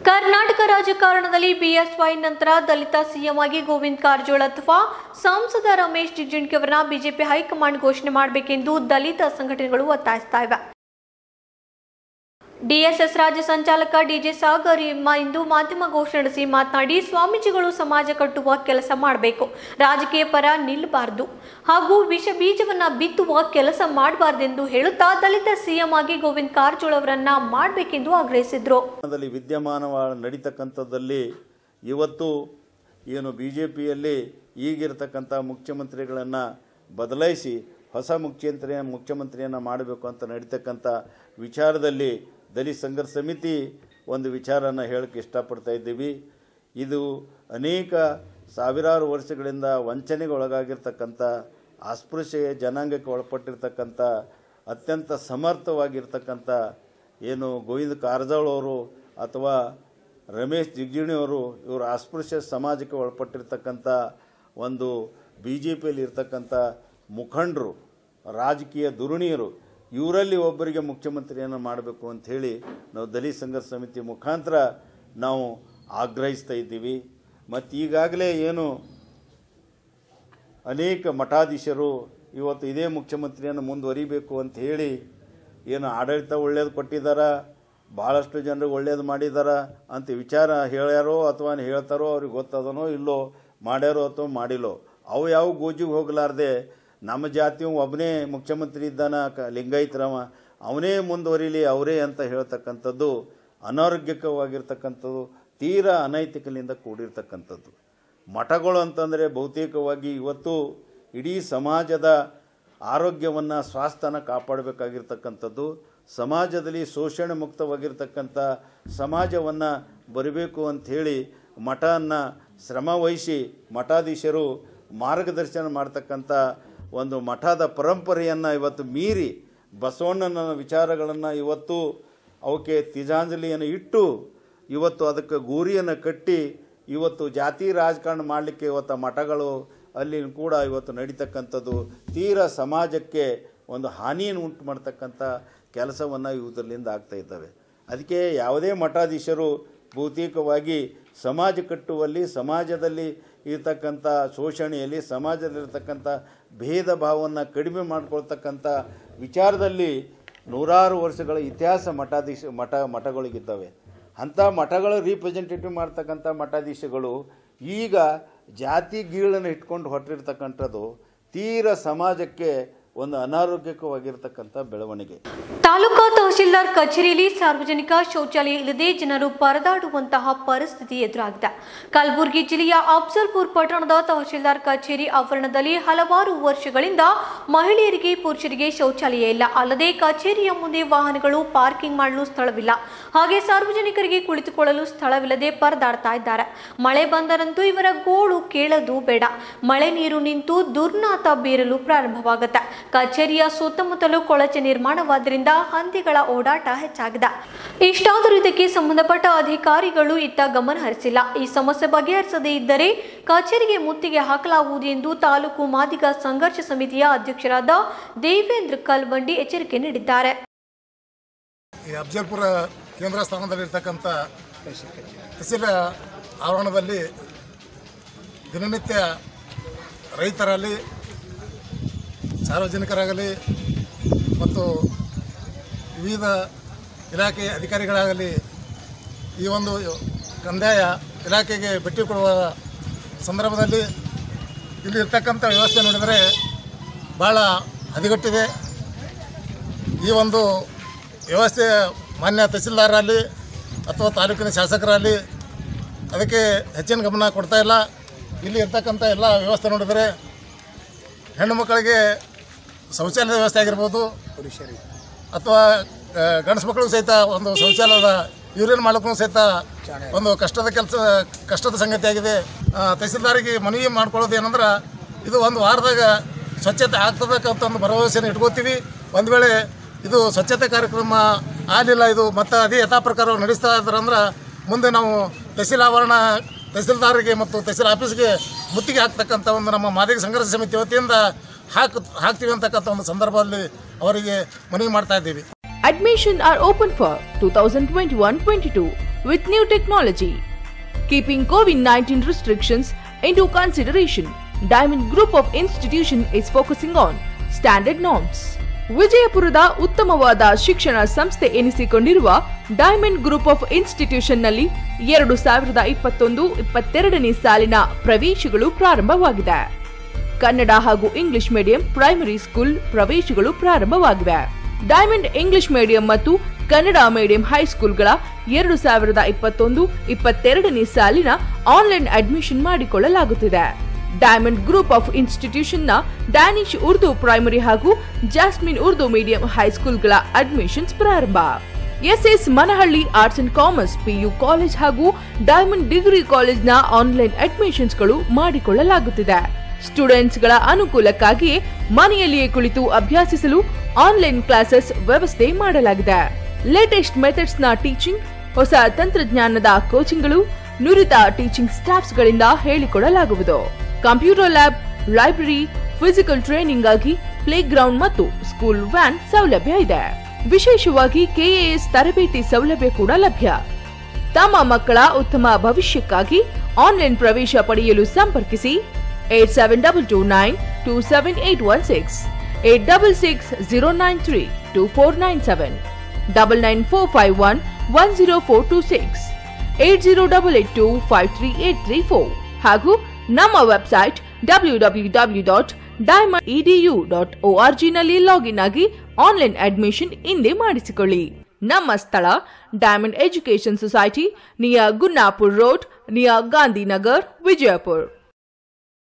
ಕರ್ನಾಟಕ ರಾಜಕಾರಣದಲ್ಲಿ ಬಿಎಸ್ವೈ ನಂತರ ದಲಿತ ಸಿಎಂ ಆಗಿ ಗೋವಿಂದ್ ಕಾರಜೋಳ ಅಥವಾ ಸಂಸದ ರಮೇಶ್ ಜಿಗಜಿಣಗಿ ಬಿಜೆಪಿ ಹೈಕಮಾಂಡ್ ಘೋಷಣೆ ಮಾಡಬೇಕೆಂದು ದಲಿತ ಸಂಘಟನೆಗಳು ಒತ್ತಾಯಿಸ್ತಾ ಇವೆ ಡಿಎಸ್ಎಸ್ ರಾಜ್ಯ ಸಂಚಾಲಕ ಡಿಜೆ ಸಾಗರ್ ಎಂಬ ಇಂದು ಮಾಧ್ಯಮ ಘೋಷಣೆ ನಡೆಸಿ ಮಾತನಾಡಿ ಸ್ವಾಮೀಜಿಗಳು ಸಮಾಜ ಕಟ್ಟುವ ಕೆಲಸ ಮಾಡಬೇಕು ರಾಜಕೀಯ ಪರ ನಿಲ್ಲಬಾರದು ಹಾಗೂ ವಿಷ ಬೀಜವನ್ನ ಬಿತ್ತುವ ಕೆಲಸ ಮಾಡಬಾರದೆಂದು ಹೇಳುತ್ತಾ ದಲಿತ ಸಿಎಂ ಆಗಿ ಗೋವಿಂದ್ ಕಾರಜೋಳ ಅವರನ್ನ ಮಾಡಬೇಕೆಂದು ಆಗ್ರಹಿಸಿದ್ರು ದಲ್ಲಿ ವಿದ್ಯಮಾನ ನಡೀತಕ್ಕಂಥದ್ದಲ್ಲಿ ಇವತ್ತು ಏನು ಬಿ ಜೆ ಪಿಯಲ್ಲಿ ಈಗಿರ್ತಕ್ಕಂಥ ಮುಖ್ಯಮಂತ್ರಿಗಳನ್ನು ಬದಲಾಯಿಸಿ ಹೊಸ ಮುಖ್ಯಮಂತ್ರಿಯ ಮುಖ್ಯಮಂತ್ರಿಯನ್ನು ಮಾಡಬೇಕು ಅಂತ ನಡೀತಕ್ಕಂಥ ವಿಚಾರದಲ್ಲಿ ದಲಿತ ಸಂಘರ್ಷ ಸಮಿತಿ ಒಂದು ವಿಚಾರನ ಹೇಳಕ್ಕೆ ಇಷ್ಟಪಡ್ತಾ ಇದ್ದೀವಿ ಇದು ಅನೇಕ ಸಾವಿರಾರು ವರ್ಷಗಳಿಂದ ವಂಚನೆಗೆ ಒಳಗಾಗಿರ್ತಕ್ಕಂಥ ಅಸ್ಪೃಶ್ಯ ಜನಾಂಗಕ್ಕೆ ಒಳಪಟ್ಟಿರ್ತಕ್ಕಂಥ ಅತ್ಯಂತ ಸಮರ್ಥವಾಗಿರ್ತಕ್ಕಂಥ ಏನು ಗೋವಿಂದ ಕಾರಜೋಳ ಅವರು ಅಥವಾ ರಮೇಶ್ ಜಿಗಜಿಣಿಯವರು ಇವರು ಅಸ್ಪೃಶ್ಯ ಸಮಾಜಕ್ಕೆ ಒಳಪಟ್ಟಿರ್ತಕ್ಕಂಥ ಒಂದು ಬಿ ಜೆ ಪಿಯಲ್ಲಿ ಇರ್ತಕ್ಕಂಥ ಮುಖಂಡರು ರಾಜಕೀಯ ದುರುಣಿಯರು ಇವರಲ್ಲಿ ಒಬ್ಬರಿಗೆ ಮುಖ್ಯಮಂತ್ರಿಯನ್ನು ಮಾಡಬೇಕು ಅಂಥೇಳಿ ನಾವು ದಲಿತ ಸಂಘರ್ಷ ಸಮಿತಿ ಮುಖಾಂತರ ನಾವು ಆಗ್ರಹಿಸ್ತಾ ಇದ್ದೀವಿ ಮತ್ತು ಈಗಾಗಲೇ ಏನು ಅನೇಕ ಮಠಾಧೀಶರು ಇವತ್ತು ಇದೇ ಮುಖ್ಯಮಂತ್ರಿಯನ್ನು ಮುಂದುವರಿಬೇಕು ಅಂತ ಹೇಳಿ ಏನು ಆಡಳಿತ ಒಳ್ಳೇದು ಕೊಟ್ಟಿದ್ದಾರ ಭಾಳಷ್ಟು ಜನರಿಗೆ ಒಳ್ಳೇದು ಮಾಡಿದಾರ ಅಂತ ವಿಚಾರ ಹೇಳ್ಯಾರೋ ಅಥವಾ ಹೇಳ್ತಾರೋ ಅವ್ರಿಗೆ ಗೊತ್ತದನೋ ಇಲ್ಲೋ ಮಾಡ್ಯಾರೋ ಅಥವಾ ಮಾಡಿಲ್ಲೋ ಅವು ಯಾವ ಗೋಜಿಗೆ ಹೋಗಲಾರ್ದೆ ನಮ್ಮ ಜಾತಿಯು ಒಬ್ಬನೇ ಮುಖ್ಯಮಂತ್ರಿ ಇದ್ದಾನ ಕ ಲಿಂಗಾಯತರವ ಅವನೇ ಮುಂದುವರಿಲಿ ಅವರೇ ಅಂತ ಹೇಳ್ತಕ್ಕಂಥದ್ದು ಅನಾರೋಗ್ಯಕವಾಗಿರ್ತಕ್ಕಂಥದ್ದು ತೀರಾ ಅನೈತಿಕಲಿಂದ ಕೂಡಿರ್ತಕ್ಕಂಥದ್ದು ಮಠಗಳು ಅಂತಂದರೆ ಬಹುತೇಕವಾಗಿ ಇವತ್ತು ಇಡೀ ಸಮಾಜದ ಆರೋಗ್ಯವನ್ನು ಸ್ವಾಸ್ಥ್ಯನ ಕಾಪಾಡಬೇಕಾಗಿರ್ತಕ್ಕಂಥದ್ದು ಸಮಾಜದಲ್ಲಿ ಶೋಷಣೆ ಮುಕ್ತವಾಗಿರ್ತಕ್ಕಂಥ ಸಮಾಜವನ್ನು ಬರಬೇಕು ಅಂಥೇಳಿ ಮಠವನ್ನು ಶ್ರಮ ವಹಿಸಿ ಮಠಾಧೀಶರು ಮಾರ್ಗದರ್ಶನ ಮಾಡ್ತಕ್ಕಂಥ ಒಂದು ಮಠದ ಪರಂಪರೆಯನ್ನು ಇವತ್ತು ಮೀರಿ ಬಸವಣ್ಣನ ವಿಚಾರಗಳನ್ನು ಇವತ್ತು ಅವಕ್ಕೆ ತಿಜಾಂಜಲಿಯನ್ನು ಇಟ್ಟು ಇವತ್ತು ಅದಕ್ಕೆ ಗೂರಿಯನ್ನು ಕಟ್ಟಿ ಇವತ್ತು ಜಾತಿ ರಾಜಕಾರಣ ಮಾಡಲಿಕ್ಕೆ ಇವತ್ತು ಮಠಗಳು ಅಲ್ಲಿ ಕೂಡ ಇವತ್ತು ನಡೀತಕ್ಕಂಥದ್ದು ತೀರಾ ಸಮಾಜಕ್ಕೆ ಒಂದು ಹಾನಿಯನ್ನು ಉಂಟು ಮಾಡ್ತಕ್ಕಂಥ ಕೆಲಸವನ್ನು ಇವುದರಿಂದ ಆಗ್ತಾ ಇದ್ದಾವೆ ಅದಕ್ಕೆ ಯಾವುದೇ ಮಠಾಧೀಶರು ಬಹುತೇಕವಾಗಿ ಸಮಾಜ ಕಟ್ಟುವಲ್ಲಿ ಸಮಾಜದಲ್ಲಿ ಇರತಕ್ಕಂಥ ಶೋಷಣೆಯಲ್ಲಿ ಸಮಾಜದಲ್ಲಿರ್ತಕ್ಕಂಥ ಭೇದ ಭಾವವನ್ನು ಕಡಿಮೆ ಮಾಡ್ಕೊಳ್ತಕ್ಕಂಥ ವಿಚಾರದಲ್ಲಿ ನೂರಾರು ವರ್ಷಗಳ ಇತಿಹಾಸ ಮಠಾಧೀಶ ಮಠ ಮಠಗಳಿಗಿದ್ದಾವೆ ಅಂಥ ಮಠಗಳ ರೀಪ್ರೆಸೆಂಟೇಟಿವ್ ಮಾಡ್ತಕ್ಕಂಥ ಮಠಾಧೀಶಗಳು ಈಗ ಜಾತಿ ಗೀಳನ್ನು ಇಟ್ಕೊಂಡು ಹೊರಟಿರ್ತಕ್ಕಂಥದ್ದು ತೀರ ಸಮಾಜಕ್ಕೆ ಒಂದು ಅನಾರೋಗ್ಯಕವಾಗಿರ್ತಕ್ಕಂಥ ಬೆಳವಣಿಗೆ ತಾಲೂಕಾ ತಹಶೀಲ್ದಾರ್ ಕಚೇರಿಯಲ್ಲಿ ಸಾರ್ವಜನಿಕ ಶೌಚಾಲಯ ಇಲ್ಲದೆ ಜನರು ಪರದಾಡುವಂತಹ ಪರಿಸ್ಥಿತಿ ಎದುರಾಗಿದೆ ಕಲಬುರಗಿ ಜಿಲ್ಲೆಯ ಅಫ್ಜಲ್ಪುರ್ ಪಟ್ಟಣದ ತಹಶೀಲ್ದಾರ್ ಕಚೇರಿ ಆವರಣದಲ್ಲಿ ಹಲವಾರು ವರ್ಷಗಳಿಂದ ಮಹಿಳೆಯರಿಗೆ ಪುರುಷರಿಗೆ ಶೌಚಾಲಯ ಇಲ್ಲ ಅಲ್ಲದೆ ಕಚೇರಿಯ ಮುಂದೆ ವಾಹನಗಳು ಪಾರ್ಕಿಂಗ್ ಮಾಡಲು ಸ್ಥಳವಿಲ್ಲ ಹಾಗೆ ಸಾರ್ವಜನಿಕರಿಗೆ ಕುಳಿತುಕೊಳ್ಳಲು ಸ್ಥಳವಿಲ್ಲದೆ ಪರದಾಡ್ತಾ ಇದ್ದಾರೆ ಮಳೆ ಬಂದರಂತೂ ಇವರ ಗೋಳು ಕೇಳೋದು ಬೇಡ ಮಳೆ ನೀರು ನಿಂತು ದುರ್ನಾತ ಬೀರಲು ಪ್ರಾರಂಭವಾಗುತ್ತೆ ಕಚೇರಿಯ ಸುತ್ತಮುತ್ತಲೂ ಕೊಳಚೆ ನಿರ್ಮಾಣವಾದ್ದರಿಂದ ಹಂದಿಗಳ ಓಡಾಟ ಹೆಚ್ಚಾಗಿದೆ ಇಷ್ಟಾದರೂ ಇದಕ್ಕೆ ಸಂಬಂಧಪಟ್ಟ ಅಧಿಕಾರಿಗಳು ಇತ್ತ ಗಮನ ಹರಿಸಿಲ್ಲ ಈ ಸಮಸ್ಯೆ ಬಗೆಹರಿಸದೇ ಇದ್ದರೆ ಕಚೇರಿಗೆ ಮುತ್ತಿಗೆ ಹಾಕಲಾಗುವುದು ಎಂದು ತಾಲೂಕು ಮಾದಿಗ ಸಂಘರ್ಷ ಸಮಿತಿಯ ಅಧ್ಯಕ್ಷರಾದ ದೇವೇಂದ್ರ ಕಲ್ವಂಡಿ ಎಚ್ಚರಿಕೆ ನೀಡಿದ್ದಾರೆ ಈ ಅಫ್ಜಲ್ಪುರ ಕೇಂದ್ರ ಸ್ಥಾನದಲ್ಲಿರ್ತಕ್ಕಂಥ ತಹಸೀಲ್ ಆವರಣದಲ್ಲಿ ದಿನನಿತ್ಯ ರೈತರಲ್ಲಿ ಸಾರ್ವಜನಿಕರಾಗಲಿ ಮತ್ತು ವಿವಿಧ ಇಲಾಖೆ ಅಧಿಕಾರಿಗಳಾಗಲಿ ಈ ಒಂದು ಕಂದಾಯ ಇಲಾಖೆಗೆ ಭೇಟಿ ಕೊಡುವ ಸಂದರ್ಭದಲ್ಲಿ ಇಲ್ಲಿ ಇರ್ತಕ್ಕಂಥ ವ್ಯವಸ್ಥೆ ನೋಡಿದರೆ ಭಾಳ ಹದಗೆಟ್ಟಿದೆ ಈ ಒಂದು ವ್ಯವಸ್ಥೆ ಮಾನ್ಯ ತಹಸೀಲ್ದಾರರಲ್ಲಿ ಅಥವಾ ತಾಲೂಕಿನ ಶಾಸಕರಲ್ಲಿ ಅದಕ್ಕೆ ಹೆಚ್ಚಿನ ಗಮನ ಕೊಡ್ತಾ ಇಲ್ಲ ಇಲ್ಲಿ ಇರ್ತಕ್ಕಂಥ ಎಲ್ಲ ವ್ಯವಸ್ಥೆ ನೋಡಿದರೆ ಹೆಣ್ಣು ಮಕ್ಕಳಿಗೆ ಶೌಚಾಲಯದ ವ್ಯವಸ್ಥೆ ಆಗಿರ್ಬೋದು ಅಥವಾ ಆ, ಗಂಡಸು ಮಕ್ಕಳಿಗೂ ಸಹಿತ ಒಂದು ಶೌಚಾಲಯದ ಯೂರಿನ್ ಮಾಡೋಕ್ಕೂ ಸಹಿತ ಒಂದು ಕಷ್ಟದ ಕೆಲಸ ಕಷ್ಟದ ಸಂಗತಿಯಾಗಿದೆ ಆ, ತಹಸೀಲ್ದಾರಿಗೆ ಮನವಿ ಮಾಡ್ಕೊಳ್ಳೋದು ಏನಂದ್ರೆ ಇದು ಒಂದು ವಾರದಾಗ ಸ್ವಚ್ಛತೆ ಆಗ್ತದಕ್ಕಂತ ಒಂದು ಭರವಸೆನ ಇಟ್ಕೋತೀವಿ ಒಂದು ವೇಳೆ ಇದು ಸ್ವಚ್ಛತೆ ಕಾರ್ಯಕ್ರಮ ಆಗಲಿಲ್ಲ ಇದು ಮತ್ತೆ ಅದೇ ಯಥಾ ಪ್ರಕಾರ ನಡೆಸ್ತಾ ಇದ್ರಂದ್ರೆ ಮುಂದೆ ನಾವು ತಹಸೀಲ್ ಆವರಣ ತಹಸೀಲ್ದಾರಿಗೆ ಮತ್ತು ತಹಸೀಲ್ ಆಫೀಸ್ಗೆ ಮುತ್ತಿಗೆ ಹಾಕ್ತಕ್ಕಂಥ ಒಂದು ನಮ್ಮ ಮಾದಿಗ ಸಂಘರ್ಷ ಸಮಿತಿ ವತಿಯಿಂದ ಹಾಕ್ ಹಾಕ್ತೀವಿ ಅಂತಕ್ಕಂಥ ಒಂದು ಸಂದರ್ಭದಲ್ಲಿ ಅವರಿಗೆ ಮನವಿ ಮಾಡ್ತಾ ಇದ್ದೀವಿ Admission are open for 2021-22. with new technology. Keeping COVID-19 restrictions into consideration, Diamond Group of Institution is focusing on standard norms. ವಿಜಯಪುರದ ಉತ್ತಮವಾದ ಶಿಕ್ಷಣ ಸಂಸ್ಥೆ ಎನಿಸಿಕೊಂಡಿರುವ ಡೈಮಂಡ್ ಗ್ರೂಪ್ ಆಫ್ ಇನ್ಸ್ಟಿಟ್ಯೂಷನ್ನಲ್ಲಿ ಎರಡು ಸಾವಿರದ ಇಪ್ಪತ್ತೊಂದು ಇಪ್ಪತ್ತೆರಡನೇ ಸಾಲಿನ ಪ್ರವೇಶಗಳು ಪ್ರಾರಂಭವಾಗಿದೆ ಕನ್ನಡ ಹಾಗೂ ಇಂಗ್ಲಿಷ್ ಮೀಡಿಯಂ ಪ್ರೈಮರಿ ಸ್ಕೂಲ್ ಪ್ರವೇಶಗಳು ಪ್ರಾರಂಭವಾಗಿವೆ ಡೈಮಂಡ್ ಇಂಗ್ಲಿಷ್ ಮೀಡಿಯಂ ಮತ್ತು ಕನ್ನಡ ಮೀಡಿಯಂ ಹೈಸ್ಕೂಲ್ಗಳ ಎರಡು ಸಾವಿರದ ಇಪ್ಪತ್ತೊಂದು ಇಪ್ಪತ್ತೆರಡನೇ ಸಾಲಿನ ಆನ್ಲೈನ್ ಅಡ್ಮಿಷನ್ ಮಾಡಿಕೊಳ್ಳಲಾಗುತ್ತಿದೆ ಡೈಮಂಡ್ ಗ್ರೂಪ್ ಆಫ್ ಇನ್ಸ್ಟಿಟ್ಯೂಷನ್ನ ಡ್ಯಾನಿಶ್ ಉರ್ದು ಪ್ರೈಮರಿ ಹಾಗೂ ಜಾಸ್ಮಿನ್ ಉರ್ದು ಮೀಡಿಯಂ ಹೈಸ್ಕೂಲ್ಗಳ ಅಡ್ಮಿಷನ್ಸ್ ಪ್ರಾರಂಭ S S Manahalli arts and commerce PU college ಹಾಗೂ ಡೈಮಂಡ್ ಡಿಗ್ರಿ ಕಾಲೇಜ್ನ ಆನ್ಲೈನ್ ಅಡ್ಮಿಷನ್ಸ್ಗಳು ಮಾಡಿಕೊಳ್ಳಲಾಗುತ್ತಿದೆ ಸ್ಟೂಡೆಂಟ್ಸ್ಗಳ ಅನುಕೂಲಕ್ಕಾಗಿಯೇ ಮನೆಯಲ್ಲಿಯೇ ಕುಳಿತು ಅಭ್ಯಾಸಿಸಲು ಆನ್ಲೈನ್ ಕ್ಲಾಸಸ್ ವ್ಯವಸ್ಥೆ ಮಾಡಲಾಗಿದೆ ಲೇಟೆಸ್ಟ್ ಮೆಥಡ್ಸ್ ನ ಟೀಚಿಂಗ್ ಹೊಸ ತಂತ್ರಜ್ಞಾನದ ಕೋಚಿಂಗ್ಗಳು ನುರಿತ ಟೀಚಿಂಗ್ ಸ್ಟಾಫ್ಸ್ಗಳಿಂದ ಹೇಳಿಕೊಡಲಾಗುವುದು computer lab library physical training ಆಗಿ ಪ್ಲೇ ಗ್ರೌಂಡ್ ಮತ್ತು ಸ್ಕೂಲ್ ವ್ಯಾನ್ ಸೌಲಭ್ಯ ಇದೆ ವಿಶೇಷವಾಗಿ ಕೆಎಎಸ್ ತರಬೇತಿ ಸೌಲಭ್ಯ ಕೂಡ ಲಭ್ಯ ತಮ್ಮ ಮಕ್ಕಳ ಉತ್ತಮ ಭವಿಷ್ಯಕ್ಕಾಗಿ ಆನ್ಲೈನ್ ಪ್ರವೇಶ ಪಡೆಯಲು ಸಂಪರ್ಕಿಸಿ eight seven double two nine two seven eight one six eight double six zero nine three two four nine seven double nine four five one one zero four two six eight zero double eight two five three eight three four ಹಾಗೂ ನಮ್ಮ website W W W dot Diamond E D U dot O R ಜಿನಲ್ಲಿ login ಆಗಿ online admission ಹಿಂದೆ ಮಾಡಿಸಿಕೊಳ್ಳಿ ನಮ್ಮ ಸ್ಥಳ Diamond education society near ಗುನ್ನಾಪುರ್ road near Gandhinagar Vijayapura